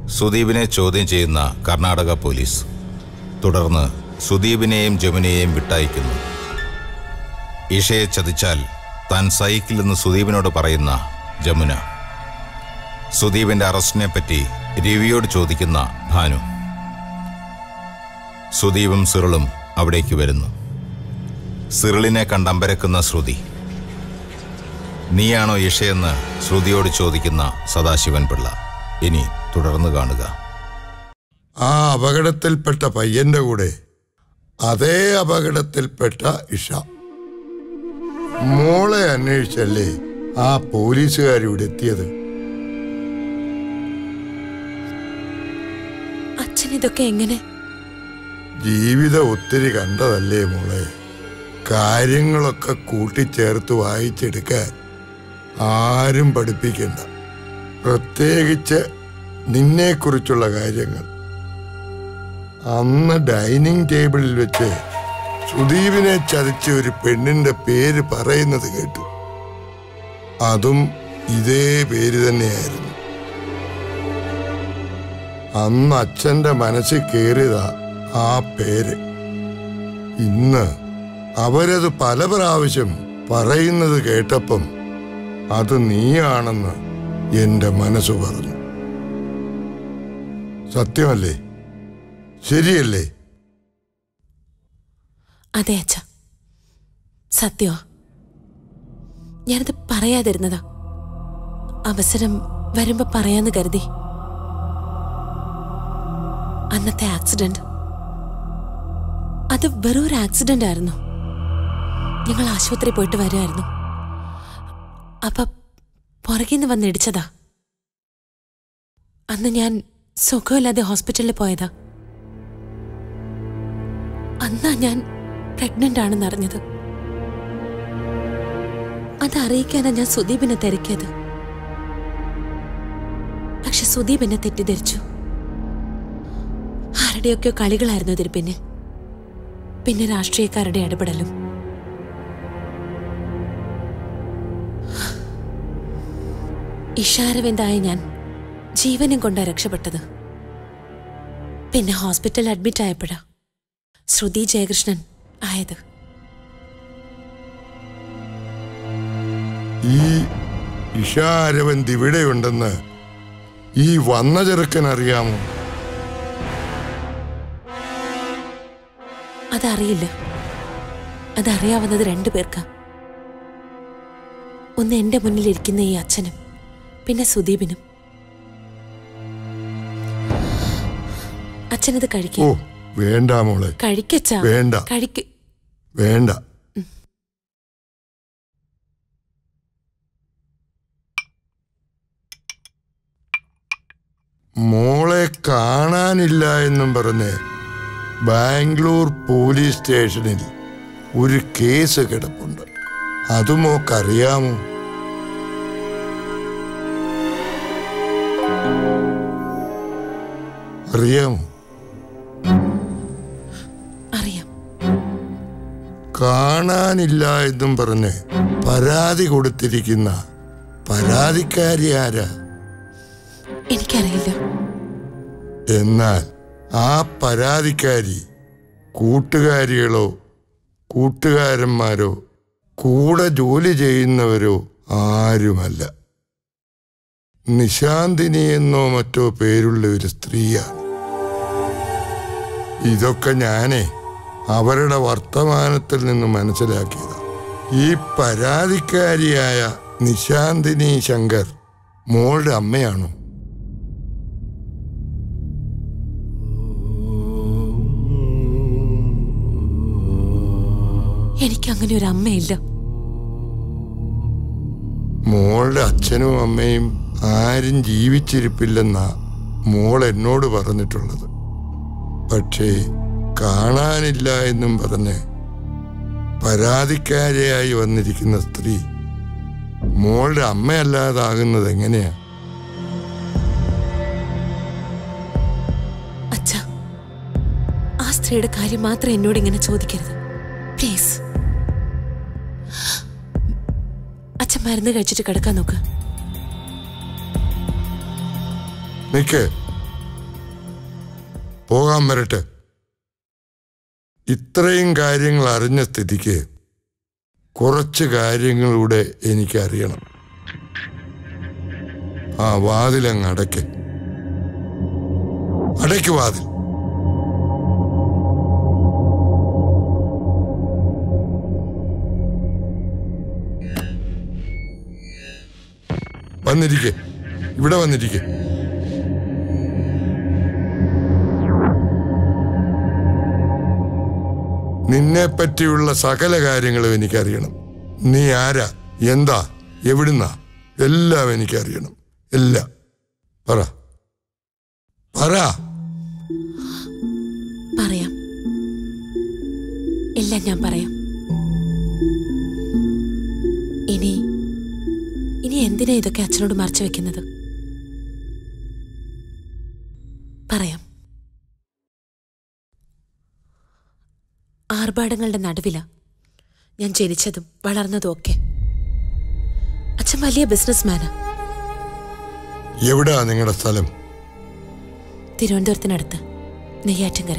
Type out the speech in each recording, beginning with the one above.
സുദീപിനെ ചോദ്യം ചെയ്യുന്ന കർണാടക പോലീസ് തുടർന്ന് സുദീപിനെയും ജമുനയെയും വിട്ടയക്കുന്നു ഈഷയെ ചതിച്ചാൽ താൻ സഹിക്കില്ലെന്ന് സുദീപിനോട് പറയുന്ന ജമുന സുദീപിന്റെ അറസ്റ്റിനെ പറ്റി രവിയോട് ചോദിക്കുന്ന ഭാനു സുദീപും സിറിളും അവിടേക്ക് വരുന്നു സിറിളിനെ കണ്ടമ്പരക്കുന്ന ശ്രുതി നീയാണോ ഇഷയെന്ന് ശ്രുതിയോട് ചോദിക്കുന്ന സദാശിവൻ പിള്ള ഇനി തുടർന്ന് കാണുക ആ അപകടത്തിൽപ്പെട്ട പയ്യന്റെ കൂടെ അതേ അപകടത്തിൽപ്പെട്ട ഇഷ മോളെ അന്വേഷിച്ചല്ലേ ആ പോലീസുകാരിവിടെ എത്തിയത് അച്ഛൻ ഇതൊക്കെ എങ്ങനെ ജീവിതം ഒത്തിരി കണ്ടതല്ലേ മോളെ കാര്യങ്ങളൊക്കെ കൂട്ടിച്ചേർത്ത് വായിച്ചെടുക്കാൻ ആരും പഠിപ്പിക്കണ്ട പ്രത്യേകിച്ച് നിന്നെക്കുറിച്ചുള്ള കാര്യങ്ങൾ അന്ന് ഡൈനിങ് ടേബിളിൽ വെച്ച് സുദീപിനെ ചതിച്ച ഒരു പെണ്ണിന്റെ പേര് പറയുന്നത് കേട്ടു അതും ഇതേ പേര് തന്നെയായിരുന്നു അന്ന് അച്ഛന്റെ മനസ്സിൽ കയറിയതാ ആ പേര് ഇന്ന് അവരത് പല പ്രാവശ്യം പറയുന്നത് കേട്ടപ്പം അത് നീയാണെന്ന് എന്റെ മനസ്സ് പറഞ്ഞു സത്യമല്ലേ ശരിയല്ലേ അതെ അച്ഛ സത്യമാ ഞാനത് പറയാതിരുന്നതാ അവസരം വരുമ്പോ പറയാന്ന് കരുതി അന്നത്തെ ആക്സിഡന്റ് അത് വെറും ഒരു ആക്സിഡന്റ് ആയിരുന്നു ഞങ്ങൾ ആശുപത്രി പോയിട്ട് വരുമായിരുന്നു അപ്പൊ പുറകിന്ന് വന്ന് ഇടിച്ചതാ അന്ന് ഞാൻ സുഖമില്ലാതെ ഹോസ്പിറ്റലിൽ പോയതാ അന്നാ ഞാൻ പ്രഗ്നന്റ് ആണെന്ന് അറിഞ്ഞത് അത് അറിയിക്കാനാ ഞാൻ സുദീപിനെ തിരക്കിയത് പക്ഷെ സുദീപ് എന്നെ തെറ്റിദ്ധരിച്ചു ആരുടെയൊക്കെയോ കളികളായിരുന്നു ഇതിന് പിന്നിൽ പിന്നെ രാഷ്ട്രീയക്കാരുടെ ഇടപെടലും ഇഷാരവിന്ദായ ഞാൻ ജീവനും കൊണ്ടാ രക്ഷപ്പെട്ടത് പിന്നെ ഹോസ്പിറ്റലിൽ അഡ്മിറ്റ് ആയപ്പോഴാ ശ്രുതി ജയകൃഷ്ണൻ ആയത് ഈ ഇഷാ അരവിന്ദ് ഇവിടെയുണ്ടെന്ന് ഈ വന്ന ചെറുക്കൻ അറിയാമോ അതറിയില്ല അതറിയാവുന്നത് രണ്ടു പേർക്കാ ഒന്ന് എന്റെ മുന്നിലിരിക്കുന്ന ഈ അച്ഛനും പിന്നെ സുദീപിനും അച്ഛനത് ഓ കഴിക്കും വേണ്ട മോളെ കഴിക്കച്ചാ വേണ്ട. കഴിക്ക് വേണ്ട മോളെ കാണാനില്ല എന്നും പറഞ്ഞ് ബാംഗ്ലൂർ പോലീസ് സ്റ്റേഷനിൽ ഒരു കേസ് കിടപ്പുണ്ട് അത് മോക്കറിയാമോ അറിയാമോ അറിയാം കാണാനില്ല എന്നും പറഞ്ഞ് പരാതി കൊടുത്തിരിക്കുന്ന പരാതിക്കാരി ആരാ എനിക്കറിയില്ല എന്നാൽ ആ പരാതിക്കാരി കൂട്ടുകാരികളോ കൂട്ടുകാരന്മാരോ കൂടെ ജോലി ചെയ്യുന്നവരോ ആരുമല്ല നിശാന്തിനി എന്നോ മറ്റോ പേരുള്ള ഒരു സ്ത്രീയാണ് ഇതൊക്കെ ഞാനേ അവരുടെ വർത്തമാനത്തിൽ നിന്ന് മനസ്സിലാക്കിയതാ ഈ പരാതിക്കാരിയായ നിശാന്തിനി ശങ്കർ മോളുടെ അമ്മയാണോ എനിക്ക് അങ്ങനെ ഒരു അമ്മയില്ല മോളുടെ അച്ഛനും അമ്മയും ആരും ജീവിച്ചിരിപ്പില്ലെന്നാ മോൾ എന്നോട് പറഞ്ഞിട്ടുള്ളത് പക്ഷേ കാണാനില്ല എന്നും പറഞ്ഞ് പരാതിക്കാരിയായി വന്നിരിക്കുന്ന സ്ത്രീ മോളുടെ അമ്മയല്ലാതാകുന്നത് എങ്ങനെയാ അച്ഛ ആ സ്ത്രീയുടെ കാര്യം മാത്രം എന്നോട് ഇങ്ങനെ ചോദിക്കരുത് പ്ലീസ് അച്ഛൻ മരുന്ന് കഴിച്ചിട്ട് കിടക്കാൻ നോക്ക് നിക്ക് പോകാൻ വരട്ടെ ഇത്രയും കാര്യങ്ങൾ അറിഞ്ഞ സ്ഥിതിക്ക് കുറച്ച് കാര്യങ്ങളൂടെ എനിക്കറിയണം ആ വാതിലങ്ങ് അടയ്ക്ക് അടയ്ക്ക് വാതിൽ വന്നിരിക്കെ ഇവിടെ വന്നിരിക്കെ നിന്നെ പറ്റിയുള്ള സകല കാര്യങ്ങളും എനിക്കറിയണം നീ ആരാ എന്താ എവിടുന്നാ എല്ലാം എനിക്കറിയണം എല്ലാം പറ പറ പറയാം എല്ലാം ഞാൻ പറയാം ഇനി ഇനി എന്തിനാ ഇതൊക്കെ അച്ഛനോട് മറച്ചു വെക്കുന്നത് പറയാം ആർഭാടങ്ങളുടെ നടുവില ഞാൻ ജനിച്ചതും വളർന്നതും ഒക്കെ അച്ഛൻ വലിയ ബിസിനസ്മാനാ എവിടാ നിങ്ങളുടെ സ്ഥലം തിരുവനന്തപുരത്തിനടുത്ത് നെയ്യാറ്റിൻകര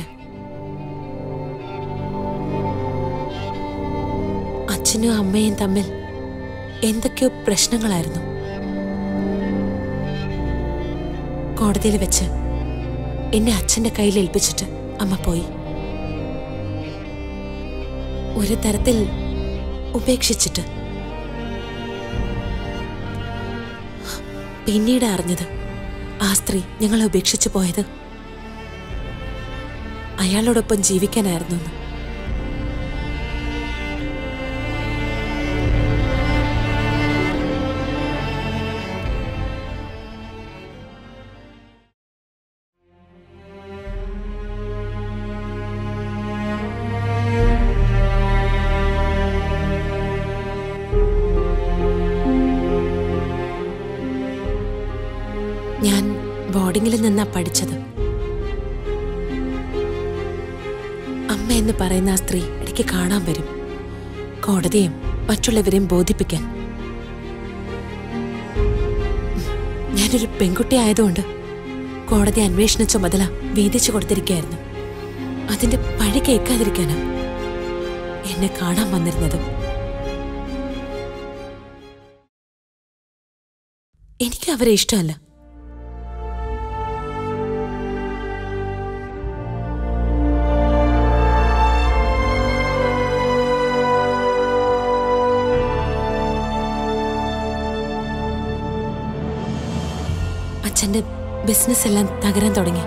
അച്ഛനും അമ്മയും തമ്മിൽ എന്തൊക്കെയോ പ്രശ്നങ്ങളായിരുന്നു കോടതിയിൽ വെച്ച് എന്നെ അച്ഛന്റെ കയ്യിൽ ഏൽപ്പിച്ചിട്ട് അമ്മ പോയി ഒരു തരത്തിൽ ഉപേക്ഷിച്ചിട്ട് പിന്നീട് അറിഞ്ഞത് ആ സ്ത്രീ ഞങ്ങളെ ഉപേക്ഷിച്ചു പോയത് അയാളോടൊപ്പം ജീവിക്കാനായിരുന്നു എന്ന്. ഞാൻ ബോർഡിങ്ങിൽ നിന്നാ പഠിച്ചത് അമ്മ എന്ന് പറയുന്ന ആ സ്ത്രീ ഇടയ്ക്ക് കാണാൻ വരും കോടതിയും മറ്റുള്ളവരെയും ബോധിപ്പിക്കാൻ ഉം, ഞാനൊരു പെൺകുട്ടി ആയതുകൊണ്ട് കോടതി അന്വേഷണ ചുമതല വീതിച്ചു കൊടുത്തിരിക്കുകയായിരുന്നു അതിന്റെ പഴി കേൾക്കാതിരിക്കാനാ എന്നെ കാണാൻ വന്നിരുന്നത് എനിക്ക് അവരെ ഇഷ്ടമല്ല അച്ഛന്റെ ബിസിനസ് എല്ലാം തകരാൻ തുടങ്ങി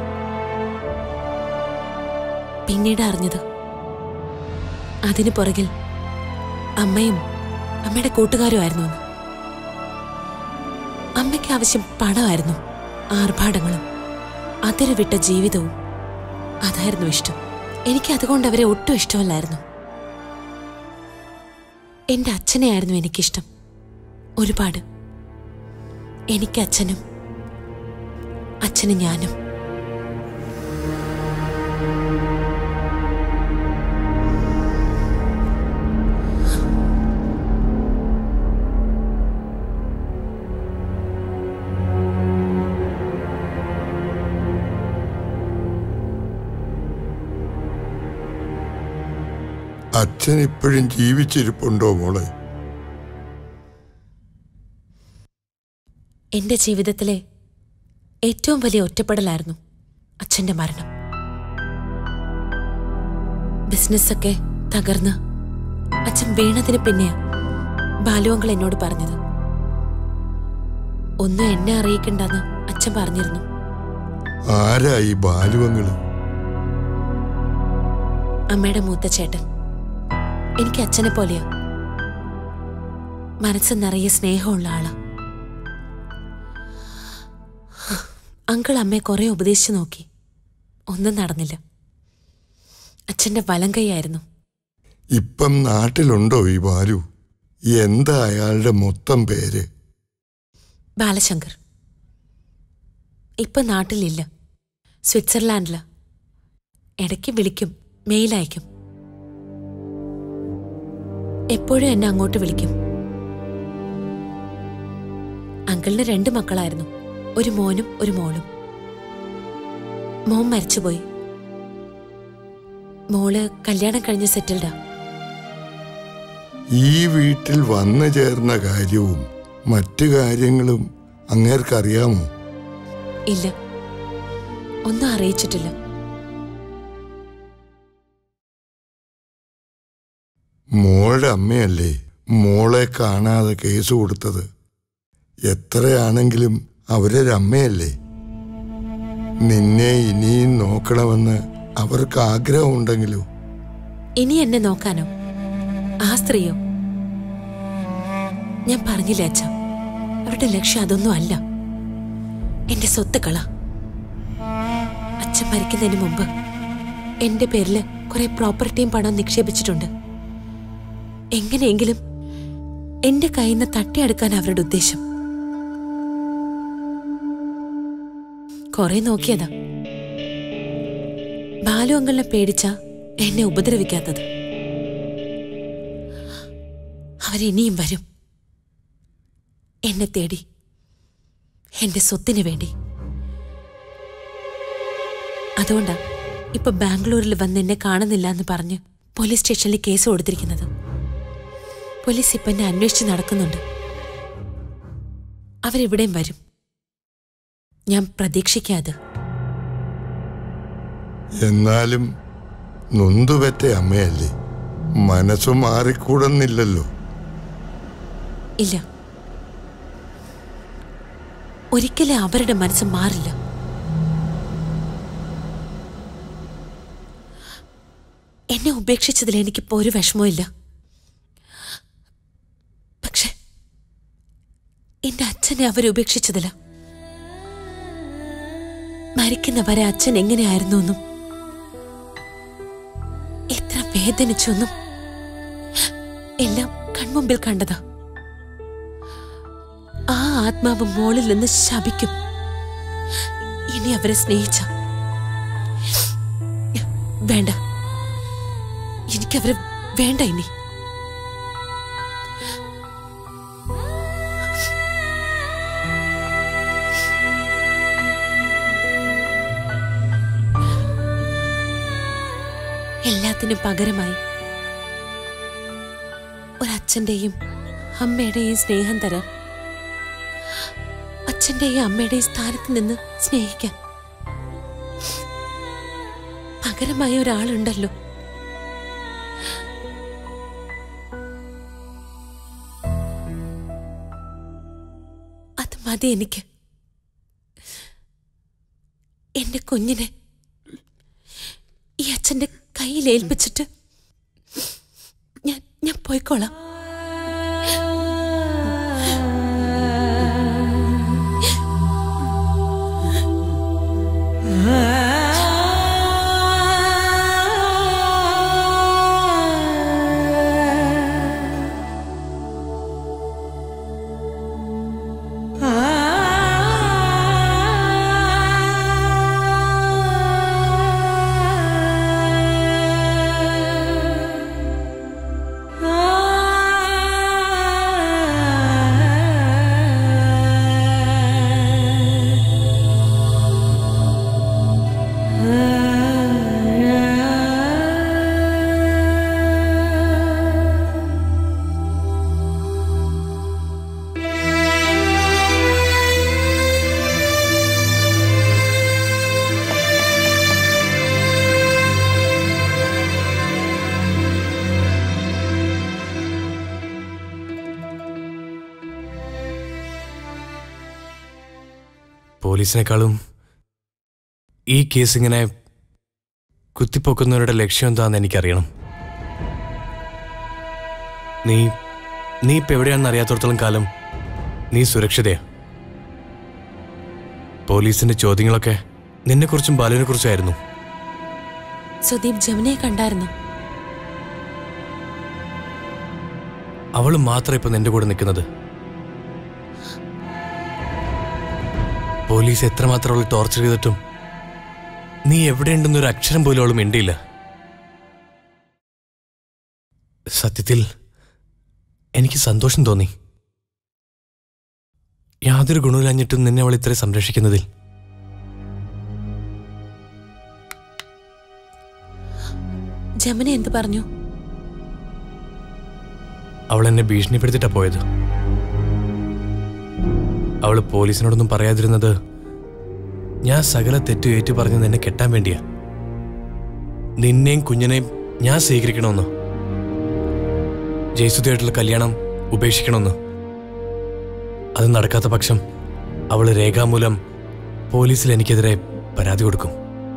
പിന്നീട് അറിഞ്ഞത് അതിനു പുറകിൽ അമ്മയും അമ്മയുടെ കൂട്ടുകാരുമായിരുന്നു എന്ന്. അമ്മയ്ക്ക് ആവശ്യം പണമായിരുന്നു ആർഭാടങ്ങളും അതിര് വിട്ട ജീവിതവും അതായിരുന്നു ഇഷ്ടം എനിക്ക് അതുകൊണ്ട് അവരെ ഒട്ടും ഇഷ്ടമല്ലായിരുന്നു എന്റെ അച്ഛനെയായിരുന്നു എനിക്കിഷ്ടം ഒരുപാട് എനിക്ക് അച്ഛനും അച്ഛന് ഞാനും അച്ഛൻ ഇപ്പോഴും ജീവിച്ചിരിപ്പുണ്ടോ മോളെ എന്റെ ജീവിതത്തിലെ ഏറ്റവും വലിയ ഒറ്റപ്പെടലായിരുന്നു അച്ഛന്റെ മരണം ബിസിനസ്സൊക്കെ തകർന്ന് അച്ഛൻ വീണതിന് പിന്നെയാ ബാലുവങ്കൾ എന്നോട് പറഞ്ഞത് ഒന്നും എന്നെ അറിയിക്കണ്ടെന്ന് അച്ഛൻ പറഞ്ഞിരുന്നു ആരാ ഈ ബാലുവങ്ങള് അമ്മയുടെ മൂത്ത ചേട്ടൻ എനിക്ക് അച്ഛനെ പോലെയാ മനസ്സ് നിറയെ സ്നേഹമുള്ള ആളാ അങ്കിൾ അമ്മയെ കുറെ ഉപദേശിച്ചു നോക്കി ഒന്നും നടന്നില്ല അച്ഛന്റെ വലം കൈയായിരുന്നു ഇപ്പം നാട്ടിലുണ്ടോ ഈ ബാലു എന്താ അയാളുടെ മൊത്തം പേര് ബാലശങ്കർ ഇപ്പൊ നാട്ടിലില്ല സ്വിറ്റ്സർലാൻഡില ഇടയ്ക്ക് വിളിക്കും മെയിൽ അയക്കും എപ്പോഴും എന്നെ അങ്ങോട്ട് വിളിക്കും അങ്കിളിന് രണ്ട് മക്കളായിരുന്നു ഒരു മോനും ഒരു മോളും മോൻ മരിച്ചുപോയി മോള് കല്യാണം കഴിഞ്ഞ് സെറ്റിൽഡാ ഈ വീട്ടിൽ വന്നു ചേർന്ന കാര്യവും മറ്റു കാര്യങ്ങളും അങ്ങേർക്കറിയാമോ ഇല്ല ഒന്നും അറിയിച്ചിട്ടില്ല മോളുടെ അമ്മയല്ലേ മോളെ കാണാതെ കേസ് കൊടുത്തത് എത്രയാണെങ്കിലും അവരൊരമ്മയല്ലേ നിന്നെ ഇനിയും നോക്കണമെന്ന് അവർക്ക് ആഗ്രഹമുണ്ടെങ്കിലോ ഇനി എന്നെ നോക്കാനോ ആ സ്ത്രീയോ ഞാൻ പറഞ്ഞില്ല അച്ഛ അവരുടെ ലക്ഷ്യം അതൊന്നും അല്ല എന്റെ സ്വത്ത് കള അച്ഛൻ മരിക്കുന്നതിന് മുമ്പ് എന്റെ പേരില് കുറെ പ്രോപ്പർട്ടിയും പണവും നിക്ഷേപിച്ചിട്ടുണ്ട് എങ്ങനെയെങ്കിലും എന്റെ കയ്യിൽ നിന്ന് തട്ടിയെടുക്കാൻ അവരുടെ ഉദ്ദേശം കുറെ നോക്കിയതാ ബാലു അങ്കിളിനെ പേടിച്ച എന്നെ ഉപദ്രവിക്കാത്തത് അവരിനിയും വരും എന്നെ തേടി എന്റെ സ്വത്തിന് വേണ്ടി അതുകൊണ്ടാ ഇപ്പൊ ബാംഗ്ലൂരിൽ വന്ന് എന്നെ കാണുന്നില്ല എന്ന് പറഞ്ഞ് പോലീസ് സ്റ്റേഷനിൽ കേസ് കൊടുത്തിരിക്കുന്നത് പോലീസ് ഇപ്പൊ എന്നെ അന്വേഷിച്ച് നടക്കുന്നുണ്ട് അവരിവിടെയും വരും ഞാൻ പ്രതീക്ഷിക്കാതെ എന്നാലും നൊന്തുപെറ്റ അമ്മയല്ലേ മനസ്സു മാറിക്കൂടുന്നില്ലല്ലോ ഇല്ല ഒരിക്കലും അവരുടെ മനസ്സ് മാറില്ല എന്നെ ഉപേക്ഷിച്ചതിൽ എനിക്കിപ്പോ ഒരു വിഷമവും ഇല്ല പക്ഷെ എന്റെ അച്ഛനെ അവരുപേക്ഷിച്ചതില്ല മരിക്കുന്നവരെ അച്ഛൻ എങ്ങനെയായിരുന്നു എന്നും എത്ര വേദനിച്ചൊന്നും എല്ലാം കൺമുമ്പിൽ കണ്ടതാ ആ ആത്മാവ് മോളിൽ നിന്ന് ശപിക്കും ഇനി അവരെ സ്നേഹിച്ച വേണ്ട എനിക്കവരെ വേണ്ട ഇനി എല്ലാത്തിനും പകരമായി ഒരച്ഛന്റെയും അമ്മയുടെയും സ്നേഹം തരാൻ അച്ഛന്റെയും അമ്മയുടെയും സ്ഥാനത്ത് നിന്ന് സ്നേഹിക്കാൻ പകരമായ ഒരാളുണ്ടല്ലോ അത് മതി എനിക്ക് എന്റെ കുഞ്ഞിനെ ഈ അച്ഛന്റെ കയ്യിൽ ഏൽപ്പിച്ചിട്ട് ഞാൻ ഞാൻ പോയിക്കോളാം പോലീസിനേക്കാളും ഈ കേസ് ഇങ്ങനെ കുത്തിപ്പൊക്കുന്നവരുടെ ലക്ഷ്യം എന്താണെന്ന് എനിക്കറിയണം നീ നീ ഇപ്പൊ എവിടെയാണെന്ന് അറിയാത്തടത്തോളം കാലം നീ സുരക്ഷിതയാ പോലീസിന്റെ ചോദ്യങ്ങളൊക്കെ നിന്നെക്കുറിച്ചും ബാലുവിനെ കുറിച്ചായിരുന്നു സുദീപ് ജമുനയെ കണ്ടായിരുന്നു അവള് മാത്രം ഇപ്പൊ നിന്റെ കൂടെ നിൽക്കുന്നത് പോലീസ് എത്രമാത്രം അവൾ ടോർച്ചർ ചെയ്തിട്ടും നീ എവിടെയുണ്ടെന്നൊരു അക്ഷരം പോലും അവൾ മിണ്ടിയില്ല സത്യത്തിൽ എനിക്ക് സന്തോഷം തോന്നി യാതൊരു ഗുണമില്ലാഞ്ഞിട്ടും നിന്നെ അവൾ ഇത്രയും സംരക്ഷിക്കുന്നതിൽ ജമുന എന്ത് പറഞ്ഞു അവൾ എന്നെ ഭീഷണിപ്പെടുത്തിട്ടാ പോയത് അവള് പോലീസിനോടൊന്നും പറയാതിരുന്നത് ഞാൻ സകല തെറ്റു ഏറ്റു പറഞ്ഞ് നിന്നെ കെട്ടാൻ വേണ്ടിയാ നിന്നെയും കുഞ്ഞിനെയും ഞാൻ സ്വീകരിക്കണമെന്ന് ജയസുദ്ധയായിട്ടുള്ള കല്യാണം ഉപേക്ഷിക്കണമെന്ന് അത് നടക്കാത്ത പക്ഷം അവള് രേഖാമൂലം പോലീസിൽ എനിക്കെതിരെ പരാതി കൊടുക്കും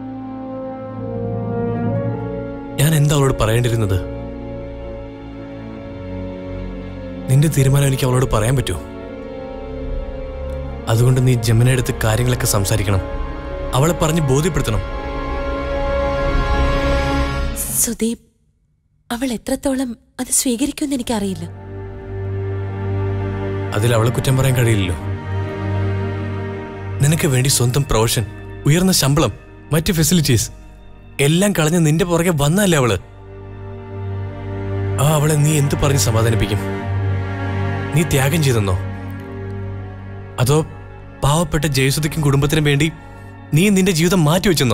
ഞാൻ എന്താ അവളോട് പറയേണ്ടിരുന്നത് നിന്റെ തീരുമാനം എനിക്ക് അവളോട് പറയാൻ പറ്റുമോ അതുകൊണ്ട് നീ ജമുനയെടുത്ത് കാര്യങ്ങളൊക്കെ സംസാരിക്കണം അവളെ പറഞ്ഞ് ബോധ്യപ്പെടുത്തണം സുദീപ് അവൾ എത്രത്തോളം അത് സ്വീകരിക്കുമെന്ന് എനിക്കറിയില്ല അതിൽ അവളെ കുറ്റം പറയാൻ കഴിയില്ലല്ലോ നിനക്ക് വേണ്ടി സ്വന്തം പ്രൊഫഷൻ ഉയർന്ന ശമ്പളം മറ്റ് ഫെസിലിറ്റീസ് എല്ലാം കളഞ്ഞ് നിന്റെ പുറകെ വന്നല്ലേ അവള് ആ അവളെ നീ എന്ത് പറഞ്ഞ് സമാധാനിപ്പിക്കും നീ ത്യാഗം ചെയ്തെന്നോ അതോ പാവപ്പെട്ട ജയസുദയ്ക്കും കുടുംബത്തിനും വേണ്ടി നീ നിന്റെ ജീവിതം മാറ്റിവെച്ചെന്നോ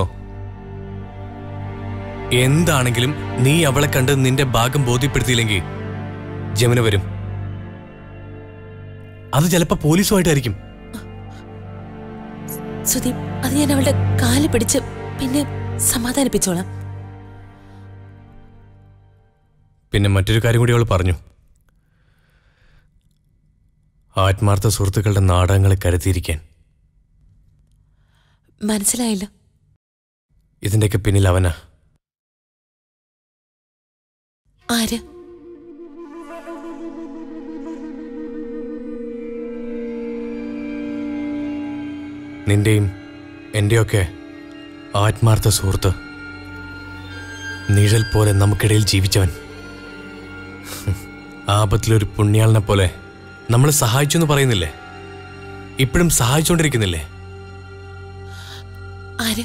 എന്താണെങ്കിലും നീ അവളെ കണ്ട് നിന്റെ ഭാഗം ബോധ്യപ്പെടുത്തിയില്ലെങ്കിൽ ജമുന വരും അത് ചിലപ്പോ പോലീസുമായിട്ടായിരിക്കും സുദീപ് അത് ഞാൻ അവളുടെ കാല് പിടിച്ച് പിന്നെ സമാധാനിപ്പിച്ചോളാം പിന്നെ മറ്റൊരു കാര്യം കൂടി അവൾ പറഞ്ഞു ആത്മാർത്ഥ സുഹൃത്തുക്കളുടെ നാടകങ്ങളെ കരുതിയിരിക്കാൻ മനസ്സിലായില്ല ഇതിന്റെയൊക്കെ പിന്നിൽ അവനാ ആര് നിന്റെയും എന്റെയൊക്കെ ആത്മാർത്ഥ സുഹൃത്ത് നിഴൽ പോലെ നമുക്കിടയിൽ ജീവിച്ചവൻ ആപത്തിലൊരു പുണ്യാളിനെ പോലെ നമ്മളെ സഹായിച്ചു എന്ന് പറയുന്നില്ലേ ഇപ്പോഴും സഹായിച്ചുകൊണ്ടിരിക്കുന്നില്ലേ ആര്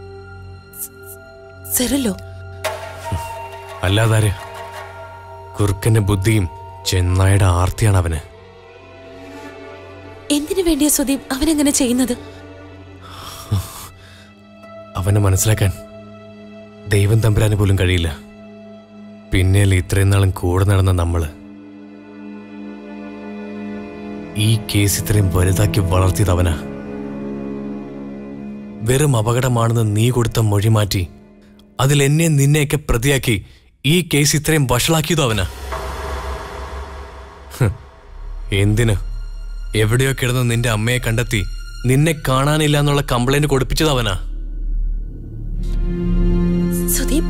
സെറല്ലോ അല്ലാതാര് കുറുക്കന്റെ ബുദ്ധിയും ചെന്നായുടെ ആർത്തിയാണ് അവന് എന്തിനു വേണ്ടിയാ സുദീപ് അവനെങ്ങനെ ചെയ്യുന്നത് അവനെ മനസ്സിലാക്കാൻ ദൈവം തമ്പുരാന് പോലും കഴിയില്ല പിന്നെയല്ലേ ഇത്രയും നാളും കൂടെ നടന്ന നമ്മള് ഈ കേസ് ഇത്രയും വലുതാക്കി വളർത്തിയത് അവനാ വെറും അപകടമാണെന്ന് നീ കൊടുത്ത മൊഴി മാറ്റി അതിൽ എന്നെ നിന്നെയൊക്കെ പ്രതിയാക്കി ഈ കേസ് ഇത്രയും വഷളാക്കിയതോ അവനാ ഹ്, എന്തിന് എവിടെയോ കിടന്ന് നിന്റെ അമ്മയെ കണ്ടെത്തി നിന്നെ കാണാനില്ല എന്നുള്ള കംപ്ലൈന്റ് കൊടുപ്പിച്ചത് അവനാ സുദീപ്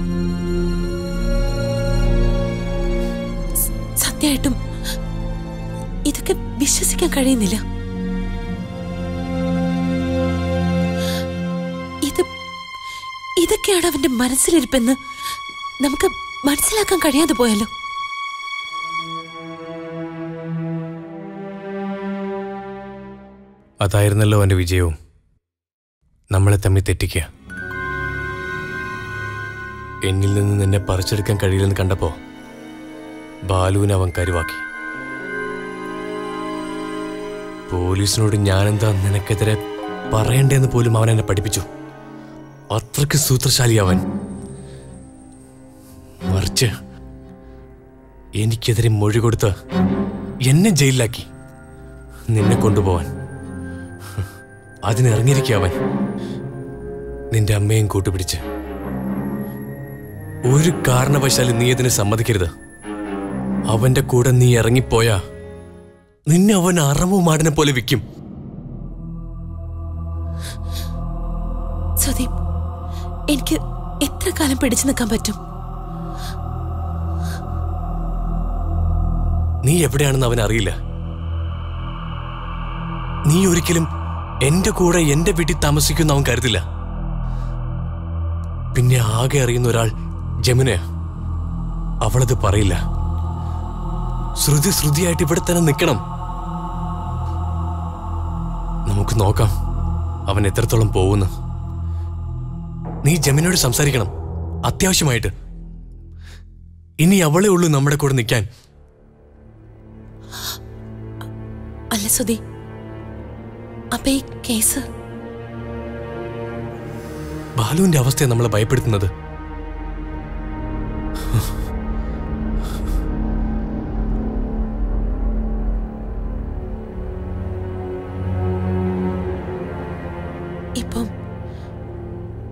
സ- സത്യമായിട്ടും ഇതൊക്കെ വിശ്വസിക്കാൻ കഴിയുന്നില്ല ഇത് ഇതൊക്കെയാണ് അവന്റെ മനസ്സിലിരിപ്പെന്ന് നമുക്ക് മനസ്സിലാക്കാൻ കഴിയാതെ പോയല്ലോ അതായിരുന്നല്ലോ അവന്റെ വിജയവും നമ്മളെ തമ്മിൽ തെറ്റിക്കുക എന്നിൽ നിന്ന് നിന്നെ പറിച്ചെടുക്കാൻ കഴിയില്ലെന്ന് കണ്ടപ്പോ ബാലുവിനെ അവൻ കരുവാക്കി പോലീസിനോട് ഞാനെന്താ നിനക്കെതിരെ പറയണ്ടേന്ന് പോലും അവൻ എന്നെ പഠിപ്പിച്ചു അത്രയ്ക്ക് സൂത്രശാലി അവൻ മറിച്ച് എനിക്കെതിരെ മൊഴി കൊടുത്ത് എന്നെ ജയിലിലാക്കി നിന്നെ കൊണ്ടുപോവാൻ അതിനിറങ്ങിയിരിക്കുക അവൻ നിന്റെ അമ്മയും കൂട്ടുപിടിച്ച് ഒരു കാരണവശാലും നീ അതിന് സമ്മതിക്കരുത് അവന്റെ കൂടെ നീ ഇറങ്ങിപ്പോയാ നിന്നെ അവൻ അറവു മാടിനെ പോലെ വിൽക്കും സുദീപ് എനിക്ക് എത്ര കാലം പിടിച്ചു നിൽക്കാൻ പറ്റും നീ എവിടെയാണെന്ന് അവൻ അറിയില്ല നീ ഒരിക്കലും എന്റെ കൂടെ എന്റെ വീട്ടിൽ താമസിക്കുന്ന അവൻ കരുതില്ല പിന്നെ ആകെ അറിയുന്ന ഒരാൾ ജമുനയാ അവളത് പറയില്ല ശ്രുതി ശ്രുതിയായിട്ട് ഇവിടെ തന്നെ നിൽക്കണം നമുക്ക് നോക്കാം അവൻ എത്രത്തോളം പോകുന്നു നീ ജമിനോട് സംസാരിക്കണം അത്യാവശ്യമായിട്ട് ഇനി അവളെ ഉള്ളൂ നമ്മുടെ കൂടെ നിൽക്കാൻ അല്ല സുധി അപ്പൊ ഈ കേസ് ബാലുവിന്റെ അവസ്ഥയെ നമ്മളെ ഭയപ്പെടുത്തുന്നത്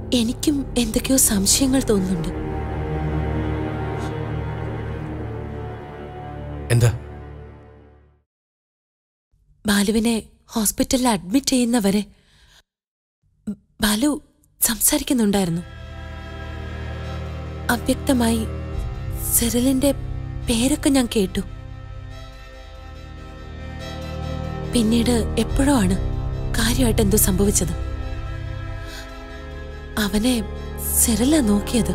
എനിക്കും എന്തൊക്കെയോ സംശയങ്ങൾ തോന്നുന്നുണ്ട് എന്താ ബാലുവിനെ ഹോസ്പിറ്റലിൽ അഡ്മിറ്റ് ചെയ്യുന്നവരെ ബാലു സംസാരിക്കുന്നുണ്ടായിരുന്നു അവ്യക്തമായി സെറിലിന്റെ പേരൊക്കെ ഞാൻ കേട്ടു പിന്നീട് എപ്പോഴോ ആണ് കാര്യമായിട്ട് എന്തോ സംഭവിച്ചത് അവനെ സെറില നോക്കിയത്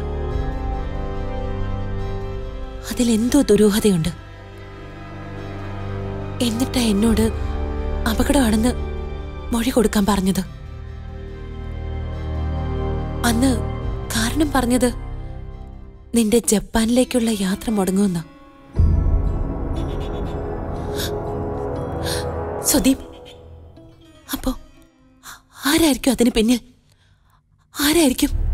അതിലെന്തോ ദുരൂഹതയുണ്ട് എന്നിട്ടാ എന്നോട് അപകടമാണെന്ന് മൊഴി കൊടുക്കാൻ പറഞ്ഞത് അന്ന് കാരണം പറഞ്ഞത് നിന്റെ ജപ്പാനിലേക്കുള്ള യാത്ര മുടങ്ങുമെന്ന സുദീപ് അപ്പോ ആരായിരിക്കും അതിന് പിന്നിൽ ആരായിരിക്കും